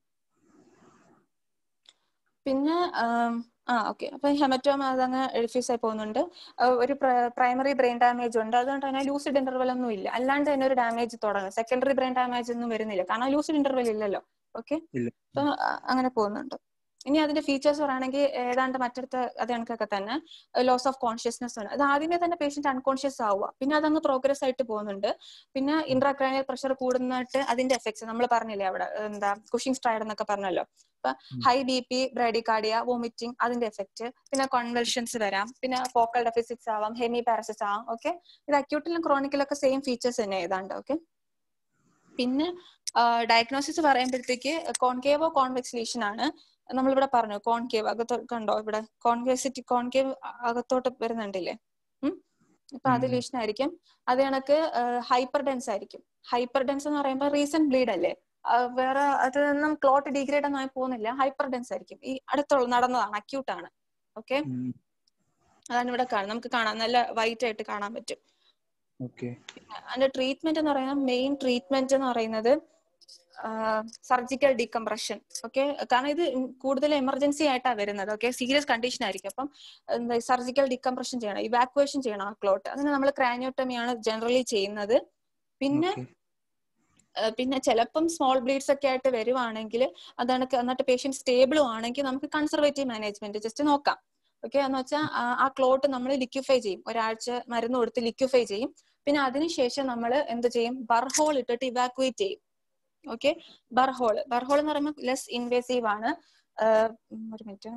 പിന്നെ ആ ഓക്കെ അപ്പൊ ഹെമറ്റോമ അതങ്ങ് ഡിഫ്യൂസ് ആയി പോകുന്നുണ്ട് ഒരു പ്രൈമറി ബ്രെയിൻ ഡാമേജ് ഉണ്ട് അതുകൊണ്ട് തന്നെ ലൂസിഡ് ഇന്റർവൽ ഒന്നും ഇല്ല അല്ലാണ്ട് തന്നെ ഒരു ഡാമേജ് തുടങ്ങും സെക്കൻഡറി ബ്രെയിൻ ഡാമേജ് ഒന്നും വരുന്നില്ല കാരണം ലൂസിഡ് ഇന്റർവൽ ഇല്ലല്ലോ ഓക്കെ അപ്പൊ അങ്ങനെ പോകുന്നുണ്ട് ഇനി അതിന്റെ ഫീച്ചേഴ്സ് പറയുകയാണെങ്കിൽ ഏതാണ്ട് മറ്റടുത്ത അത് കണക്കൊക്കെ തന്നെ ലോസ് ഓഫ് കോൺഷ്യസ്നെസ് ആണ് അത് ആദ്യമേ തന്നെ പേഷ്യന്റ് അൺകോൺഷ്യസ് ആവുക പിന്നെ അതങ്ങ് പ്രോഗ്രസ് ആയിട്ട് പോകുന്നുണ്ട് പിന്നെ ഇൻട്രാക്രാനിയൽ പ്രഷർ കൂടുന്നിട്ട് അതിന്റെ എഫക്ട്സ് നമ്മൾ പറഞ്ഞില്ലേ അവിടെ എന്താ കുഷിംഗ് സ്ട്രൈഡ് എന്നൊക്കെ പറഞ്ഞല്ലോ അപ്പൊ high B P bradycardia vomiting അതിന്റെ എഫക്ട് പിന്നെ കോൺവെർഷൻസ് വരാം പിന്നെ ഫോക്കൽ ഡെഫിസിറ്റ്സ് ആവാം ഹെമി പാരസിസ് ആവാം ഓക്കെ ഇത് അക്യൂട്ടിലും ക്രോണിക്കിലൊക്കെ സെയിം ഫീച്ചേഴ്സ് തന്നെ ഏതാണ്ട് ഓക്കെ പിന്നെ ഡയഗ്നോസിസ് പറയുമ്പോഴത്തേക്ക് കോൺകേവോ കോൺവെക്സ് ലീഷൻ ആണ് നമ്മളിവിടെ പറഞ്ഞു കോൺകേവ് അകത്തോ കണ്ടോ ഇവിടെ കോൺവേസിറ്റി കോൺകേവ് അകത്തോട്ട് വരുന്നുണ്ടില്ലേ ഉം അപ്പൊ അത് ലീഷൻ ആയിരിക്കും അത് കണക്ക് ഹൈപ്പർ ഡെൻസ് ആയിരിക്കും ഹൈപ്പർ ഡെൻസ് എന്ന് പറയുമ്പോൾ റീസെന്റ് ബ്ലീഡ് അല്ലേ വേറെ അതൊന്നും ക്ലോട്ട് ഡിഗ്രേഡ് ഒന്നും ആയി പോകുന്നില്ല ഹൈപ്പർ ഡെൻസ് ആയിരിക്കും ഈ അടുത്തുള്ള നടന്നതാണ് അക്യൂട്ട് ആണ് ഓക്കെ അതാണ് ഇവിടെ കാണാം നമുക്ക് കാണാം നല്ല വൈറ്റ് ആയിട്ട് കാണാൻ പറ്റും അതിന്റെ ട്രീറ്റ്മെന്റ് എന്ന് പറയുന്നത് മെയിൻ ട്രീറ്റ്മെന്റ് എന്ന് പറയുന്നത് സർജിക്കൽ ഡീകംപ്രഷൻ ഓക്കെ കാരണം ഇത് കൂടുതൽ എമർജൻസി ആയിട്ടാണ് വരുന്നത് ഓക്കെ സീരിയസ് കണ്ടീഷൻ ആയിരിക്കും അപ്പം സർജിക്കൽ ഡീകംപ്രഷൻ ചെയ്യണം ഇവാക്വേഷൻ ചെയ്യണം ആ ക്ലോട്ട് അതിന് നമ്മൾ ക്രാനിയോട്ടമിയാണ് ജനറലി ചെയ്യുന്നത് പിന്നെ പിന്നെ ചിലപ്പം സ്മോൾ ബ്ലീഡ്സ് ഒക്കെ ആയിട്ട് വരുവാണെങ്കിൽ അതാണ് എന്നിട്ട് പേഷ്യന്റ് സ്റ്റേബിളും ആണെങ്കിൽ നമുക്ക് കൺസർവേറ്റീവ് മാനേജ്മെന്റ് ജസ്റ്റ് നോക്കാം ഓക്കെ എന്ന് വെച്ചാൽ ആ ക്ലോട്ട് നമ്മൾ ലിക്വിഫൈ ചെയ്യും ഒരാഴ്ച മരുന്ന് കൊടുത്ത് ലിക്വിഫൈ ചെയ്യും പിന്നെ അതിനുശേഷം നമ്മൾ എന്ത് ചെയ്യും ബർഹോൾ ഇട്ടിട്ട് ഇവാക്വേറ്റ് ചെയ്യും ഓക്കെ ബർഹോൾ ബർഹോൾ എന്ന് പറയുമ്പോൾ ലെസ് ഇൻവേസീവ് ആണ് ഒരു മിനിറ്റ്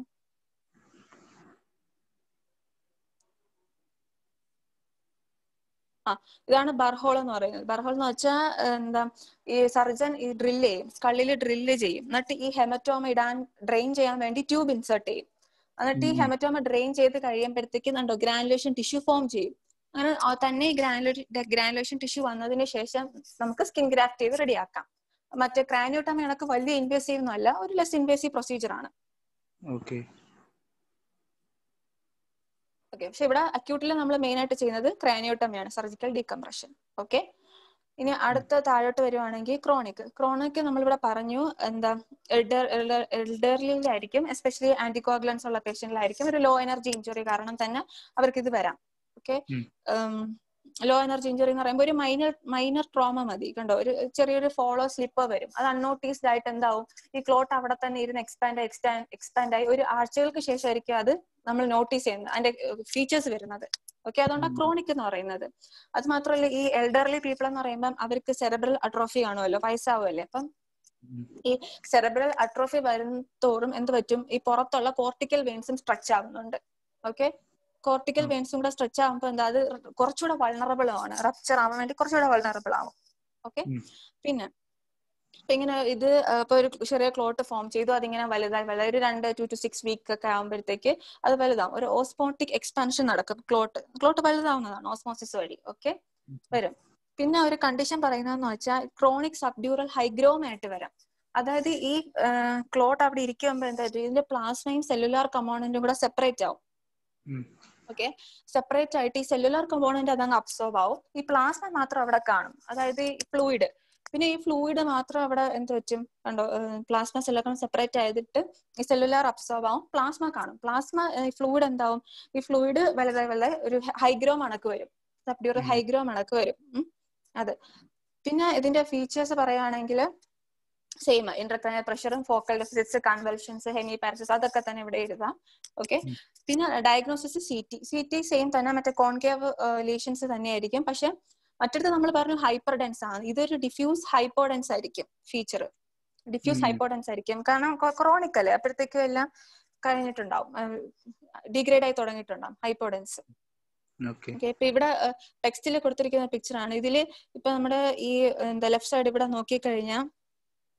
ആ ഇതാണ് ബർഹോൾ എന്ന് പറയുന്നത് ബർഹോൾ എന്ന് വെച്ചാൽ എന്താ ഈ സർജൻ ഈ ഡ്രില്ല് ചെയ്യും സ്കള്ളിൽ ഡ്രില്ല് ചെയ്യും എന്നിട്ട് ഈ ഹെമറ്റോമ ഇടാൻ ഡ്രെയിൻ ചെയ്യാൻ വേണ്ടി ട്യൂബ് ഇൻസേർട്ട് ചെയ്യും എന്നിട്ട് ഈ ഹെമറ്റോമ ഡ്രെയിൻ ചെയ്ത് കഴിയുമ്പോഴത്തേക്ക് കണ്ടോ ഗ്രാനുലേഷൻ ടിഷ്യൂ ഫോം ചെയ്യും അങ്ങനെ തന്നെ ഈ ഗ്രാനുലേ ഗ്രാനുലേഷൻ ടിഷ്യൂ വന്നതിന് ശേഷം നമുക്ക് സ്കിൻ ഗ്രാഫ്റ്റ് ചെയ്ത് റെഡിയാക്കാം മറ്റേ ക്രാനിയോട്ടമ കണക്ക് വലിയ ഇൻവേസീവ് ഒന്നും അല്ല ഒരു ലെസ് ഇൻവേസീവ് പ്രൊസീജിയർ ആണ് ഓക്കെ ഓക്കെ പക്ഷെ ഇവിടെ അക്യൂട്ടിൽ നമ്മൾ മെയിൻ ആയിട്ട് ചെയ്യുന്നത് ക്രാനിയോട്ടമയാണ് സർജിക്കൽ ഡീകംപ്രഷൻ ഓക്കെ ഇനി അടുത്ത താഴോട്ട് വരുവാണെങ്കിൽ ക്രോണിക് ക്രോണിക് നമ്മളിവിടെ പറഞ്ഞു എന്താ എൽഡർ എൽഡർലിയിലായിരിക്കും എസ്പെഷ്യലി ആന്റികോഗ്ലൻസ് ഉള്ള പേഷ്യന്റിലായിരിക്കും ഒരു ലോ എനർജി ഇഞ്ചുറി കാരണം തന്നെ അവർക്ക് ഇത് വരാം ഓക്കെ ലോ എനർജി ഇഞ്ചുറി എന്ന് പറയുമ്പോൾ ഒരു മൈനർ മൈനർ ട്രോമ മതി കണ്ടോ ഒരു ചെറിയൊരു ഫോളോ സ്ലിപ്പ് വരും അത് അൺനോട്ടീസ്ഡ് ആയിട്ട് എന്താവും ഈ ക്ലോട്ട് അവിടെ തന്നെ ഇരുന്ന് എക്സ്പാൻഡ് എക്സ്പാൻഡ് എക്സ്പാൻഡ് ആയി ഒരു ആഴ്ചകൾക്ക് ശേഷമായിരിക്കും അത് നമ്മൾ നോട്ടീസ് ചെയ്യുന്നത് അതിന്റെ ഫീച്ചേഴ്സ് വരുന്നത് ഓക്കെ അതുകൊണ്ട് ക്രോണിക് എന്ന് പറയുന്നത് അത് മാത്രമല്ല ഈ എൽഡർലി പീപ്പിൾ എന്ന് പറയുമ്പോൾ അവർക്ക് സെറബ്രൽ അട്രോഫി കാണുമല്ലോ വയസ്സാവുമല്ലേ അപ്പം ഈ സെറബ്രൽ അട്രോഫി വരുന്നതോറും എന്ത് പറ്റും ഈ പുറത്തുള്ള കോർട്ടിക്കൽ വെയിൻസും സ്ട്രെച്ച് ആവുന്നുണ്ട് ഓക്കെ കോർട്ടിക്കൽ വെയിൻസും കൂടെ സ്ട്രെച്ച് ആകുമ്പോൾ എന്താ അത് കുറച്ചുകൂടെ വൾണറബിൾ ആണ് റപ്ചർ ആവാൻ വേണ്ടി കുറച്ചുകൂടെ വൾണറബിൾ ആവും ഓക്കെ പിന്നെ ഇപ്പൊ ഇങ്ങനെ ഇത് ഇപ്പൊ ഒരു ചെറിയ ക്ലോട്ട് ഫോം ചെയ്തു അതിങ്ങനെ വലുതായി വലുതായി ഒരു രണ്ട് ടു ടു സിക്സ് വീക്ക് ഒക്കെ ആകുമ്പോഴത്തേക്ക് അത് വലുതാവും ഒരു ഓസ്മോട്ടിക് എക്സ്പാൻഷൻ നടക്കും ക്ലോട്ട് ക്ലോട്ട് വലുതാവുന്നതാണ് ഓസ്മോസിസ് വഴി ഓക്കെ വരും പിന്നെ ഒരു കണ്ടീഷൻ പറയുന്നതെന്ന് വെച്ചാൽ ക്രോണിക് സബ്ഡ്യൂറൽ ഹൈഗ്രോം ആയിട്ട് വരാം അതായത് ഈ ക്ലോട്ട് അവിടെ ഇരിക്കുമ്പോൾ എന്താ ഇതിന്റെ പ്ലാസ്മയും സെല്ലുലാർ കമ്പോണന്റും കൂടെ സെപ്പറേറ്റ് ആവും ഓക്കെ സെപ്പറേറ്റ് ആയിട്ട് ഈ സെല്ലുലാർ കമ്പോണന്റ് അതങ്ങ് അബ്സോർബ് ആവും ഈ പ്ലാസ്മ മാത്രം അവിടെ കാണും അതായത് ഈ ഫ്ലൂയിഡ് പിന്നെ ഈ ഫ്ലൂയിഡ് മാത്രം അവിടെ എന്ത് പറ്റും കണ്ടോ പ്ലാസ്മ സെല്ലുകൾ സെപ്പറേറ്റ് ആയിട്ട് ഈ സെല്ലുലാർ അബ്സോർബ് ആവും പ്ലാസ്മ കാണും പ്ലാസ്മ ഫ്ലൂയിഡ് എന്താവും ഈ ഫ്ലൂയിഡ് വലുതായി വലുതായി ഒരു ഹൈഗ്രോ മണക്ക് വരും സബ്ഡ്യൂർ ഹൈഗ്രോ മണക്ക് വരും അത് പിന്നെ ഇതിന്റെ ഫീച്ചേഴ്സ് പറയുകയാണെങ്കിൽ സെയിം ഇന്റർക്രൈനൽ പ്രഷറും focal deficits convulsions hemiparesis അതൊക്കെ തന്നെ ഇവിടെ എഴുതാം ഓക്കെ പിന്നെ diagnosis C T C T same തന്നെ മറ്റേ കോൺകേവ് ലീഷൻസ് തന്നെയായിരിക്കും പക്ഷെ മറ്റടുത്ത് നമ്മൾ പറഞ്ഞു ഹൈപ്പർ ഡെൻസ് ആണ് ഇതൊരു ഡിഫ്യൂസ് ഹൈപ്പോഡൻസ് ആയിരിക്കും ഫീച്ചർ ഡിഫ്യൂസ് ഹൈപ്പോഡൻസ് ആയിരിക്കും കാരണം ക്രോണിക് അല്ലേ അപ്പോഴത്തേക്കും എല്ലാം കഴിഞ്ഞിട്ടുണ്ടാവും ഡിഗ്രേഡ് ആയി തുടങ്ങിയിട്ടുണ്ടാവും ഹൈപ്പോഡൻസ് ഓക്കെ ഇപ്പൊ ഇവിടെ ടെക്സ്റ്റിൽ കൊടുത്തിരിക്കുന്ന പിക്ചർ ആണ് ഇതില് ഇപ്പൊ നമ്മുടെ ഈ എന്താ ലെഫ്റ്റ് സൈഡ് ഇവിടെ നോക്കിക്കഴിഞ്ഞാൽ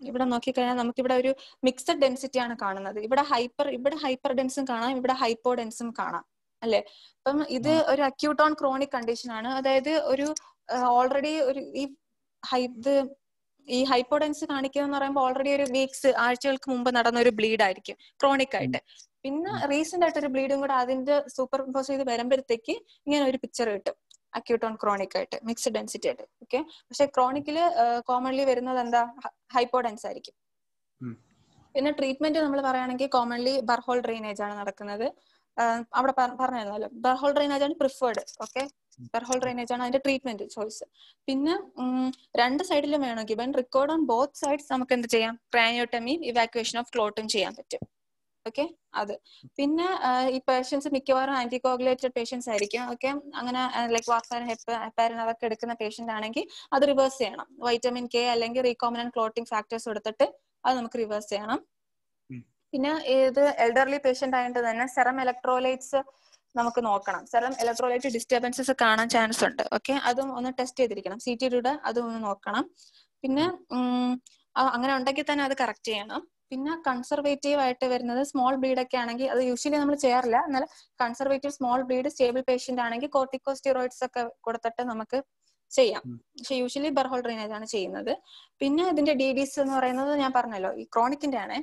ഇവിടെ നോക്കിക്കഴിഞ്ഞാൽ നമുക്ക് ഇവിടെ ഒരു മിക്സഡ് ഡെൻസിറ്റി ആണ് കാണുന്നത് ഇവിടെ ഹൈപ്പർ ഇവിടെ ഹൈപ്പർ ഡെൻസും കാണാം ഇവിടെ ഹൈപ്പോ ഡെൻസും കാണാം അല്ലെ അപ്പം ഇത് ആ. ഒരു അക്യൂട്ട് ഓൺ ക്രോണിക് കണ്ടീഷൻ ആണ് അതായത് ഒരു ഓൾറെഡി ഒരു ഈ ഹൈ ഇത് ഈ ഹൈപ്പോഡൻസ് കാണിക്കുക എന്ന് പറയുമ്പോൾ ഓൾറെഡി ഒരു വീക്സ് ആഴ്ചകൾക്ക് മുമ്പ് നടന്ന ഒരു ബ്ലീഡ് ആയിരിക്കും ക്രോണിക് ആയിട്ട് പിന്നെ ഉം. റീസെന്റ് ആയിട്ട് ഒരു ബ്ലീഡും കൂടെ അതിന്റെ സൂപ്പർ ഇമ്പോസ് ചെയ്ത് വരുമ്പോഴത്തേക്ക് ഇങ്ങനെ ഒരു പിക്ചർ കിട്ടും അക്യൂട്ട് ഓൺ ക്രോണിക് ആയിട്ട് മിക്സ്ഡ് ഡെൻസിറ്റി ആയിട്ട് ഓക്കെ പക്ഷെ ക്രോണിക്കില് കോമൺലി വരുന്നത് എന്താ ഹൈപ്പോഡൻസ് ആയിരിക്കും ഉം. പിന്നെ ട്രീറ്റ്മെന്റ് നമ്മൾ പറയുകയാണെങ്കിൽ കോമൺലി ബർഹോൾ ഡ്രെയിനേജ് ആണ് നടക്കുന്നത് ആഹ് അവിടെ പറ- പറഞ്ഞിരുന്നല്ലോ ബർഹോൾ ഡ്രെയിനേജ് ആണ് പ്രിഫേർഡ് ഓക്കെ ബർഹോൾ ഡ്രെയിനേജ് ആണ് അതിന്റെ ട്രീറ്റ്മെന്റ് ചോയ്സ് പിന്നെ ഉം, രണ്ട് സൈഡിലും വേണമെങ്കിൽ ഇവൻ റെക്കോർഡ് ഓൺ ബോത്ത് സൈഡ്സ് നമുക്ക് എന്ത് ചെയ്യാം ക്രാനിയോട്ടമിയും ഇവാക്യുവേഷൻ ഓഫ് ക്ലോട്ടും ചെയ്യാൻ പറ്റും ഓക്കെ അത് പിന്നെ ആഹ് ഈ പേഷ്യൻസ് മിക്കവാറും ആന്റികോഗുലേറ്റഡ് പേഷ്യൻസ് ആയിരിക്കും ഓക്കെ അങ്ങനെ ലൈക്ക് വാർഫാൻ ഹെപ്പ് ഹെപ്പാരിൻ അതൊക്കെ എടുക്കുന്ന പേഷ്യന്റ് ആണെങ്കിൽ അത് റിവേഴ്സ് ചെയ്യണം വൈറ്റമിൻ കെ അല്ലെങ്കിൽ റീകോമിനന്റ് ക്ലോട്ടിംഗ് ഫാക്ടേഴ്സ് കൊടുത്തിട്ട് അത് നമുക്ക് റിവേഴ്സ് ചെയ്യണം ഉം. പിന്നെ ഇത് എൽഡർലി പേഷ്യന്റ് ആയതുകൊണ്ട് തന്നെ സെറം ഇലക്ട്രോലൈറ്റ്സ് നമുക്ക് നോക്കണം സെറം ഇലക്ട്രോലൈറ്റ് ഡിസ്റ്റർബൻസസ് കാണാൻ ചാൻസ് ഉണ്ട് ഓക്കെ അതും ഒന്ന് ടെസ്റ്റ് ചെയ്തിരിക്കണം സി ടി ഡിയുടെ അതും ഒന്ന് നോക്കണം പിന്നെ ഉം, ആ, അങ്ങനെ ഉണ്ടെങ്കിൽ തന്നെ അത് കറക്റ്റ് ചെയ്യണം പിന്നെ കൺസർവേറ്റീവ് ആയിട്ട് വരുന്നത് സ്മോൾ ബ്ലീഡ് ഒക്കെ ആണെങ്കിൽ അത് യൂഷ്വലി നമ്മൾ ചെയ്യാറില്ല എന്നാൽ conservative small bleed stable patient ആണെങ്കിൽ കോർട്ടിക്കോസ്റ്റിറോയിഡ്സ് ഒക്കെ കൊടുത്തിട്ട് നമുക്ക് ചെയ്യാം ഉം. പക്ഷെ യൂഷ്വലി ബർഹോൾ ഡ്രെയിനേജ് ആണ് ചെയ്യുന്നത് പിന്നെ ഇതിന്റെ ഡി ഡിസ് എന്ന് പറയുന്നത് ഞാൻ പറഞ്ഞല്ലോ ഈ ക്രോണിക്കിന്റെ ആണ്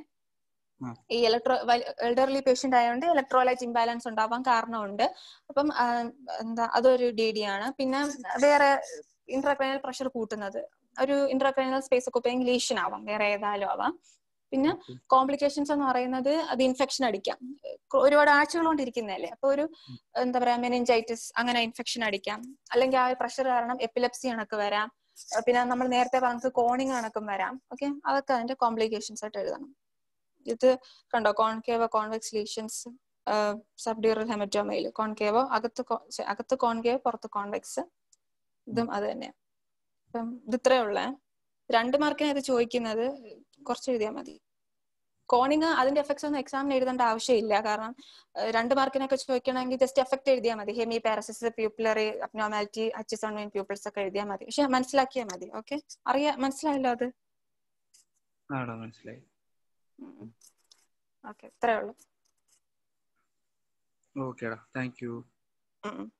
ആ. ഈ ഇലക്ട്രോ എൽഡർലി പേഷ്യന്റ് ആയതുകൊണ്ട് ഇലക്ട്രോലൈറ്റ് ഇംബാലൻസ് ഉണ്ടാവാൻ കാരണമുണ്ട് അപ്പം ആ, എന്താ അതൊരു ഡി ഡി ആണ് പിന്നെ വേറെ ഇൻട്രാക്രൈനൽ പ്രഷർ കൂട്ടുന്നത് ഒരു ഇൻട്രാക്രൈനൽ സ്പേസ് ഒക്കുപ്പെങ്കിൽ ലീഷൻ ആവാം വേറെ ഏതായാലും ആവാം പിന്നെ Okay. കോംപ്ലിക്കേഷൻസ് എന്ന് പറയുന്നത് അത് ഇൻഫെക്ഷൻ അടിക്കാം കൊ- ഒരുപാട് ആഴ്ചകൾ കൊണ്ട് ഇരിക്കുന്നതല്ലേ അപ്പൊ ഒരു എന്താ പറയാ മെനിഞ്ചൈറ്റിസ് അങ്ങനെ ഇൻഫെക്ഷൻ അടിക്കാം അല്ലെങ്കിൽ ആ പ്രഷർ കാരണം എപ്പിലെപ്സി കണക്ക് വരാം അഹ് പിന്നെ നമ്മൾ നേരത്തെ പറഞ്ഞത് കോണിങ് കണക്കും വരാം ഓക്കെ അതൊക്കെ അതിന്റെ കോംപ്ലിക്കേഷൻസ് ആയിട്ട് എഴുതണം ഇത് കണ്ടോ കോൺകേവ കോൺവെക്സ് ലീഷൻസ് സബ്ഡ്യൂറൽ ഹെമറ്റോമയിൽ കോൺകേവോ അകത്ത് co- ഛെ, അകത്ത് കോൺകേവ് പുറത്ത് കോൺവെക്സ് ഇതും അത് തന്നെയാണ് അപ്പം ഇത് ഇത്രേ ഉള്ളേ രണ്ട് മാർക്കിന് ഇത് ചോദിക്കുന്നത് കുറച്ച് എഴുതിയാൽ മതി കോണിങ് അതിന്റെ എഫക്ട്സ് ഒന്നും എക്സാമിന് എഴുതേണ്ട ആവശ്യമില്ല കാരണം ഏഹ്, രണ്ട് മാർക്കിനൊക്കെ ചോദിക്കണമെങ്കിൽ ജസ്റ്റ് എഫക്ട് എഴുതിയാൽ മതി ഹെമി പാരസിസ് പ്യൂപ്പിലറി അബ്നോമാലിറ്റി അച്ചിസോൺ വെയിൻ പ്യൂപ്പിൾസ് ഒക്കെ എഴുതിയാൽ മതി പക്ഷെ മനസ്സിലാക്കിയാൽ മതി ഓക്കെ അറിയാ മനസ്സിലായല്ലോ അത് ആടാ മനസ്സിലായി ഓക്കെ ഇത്രേ ഉള്ളൂ ഓക്കേടാ താങ്ക് യു ഉം ഉം.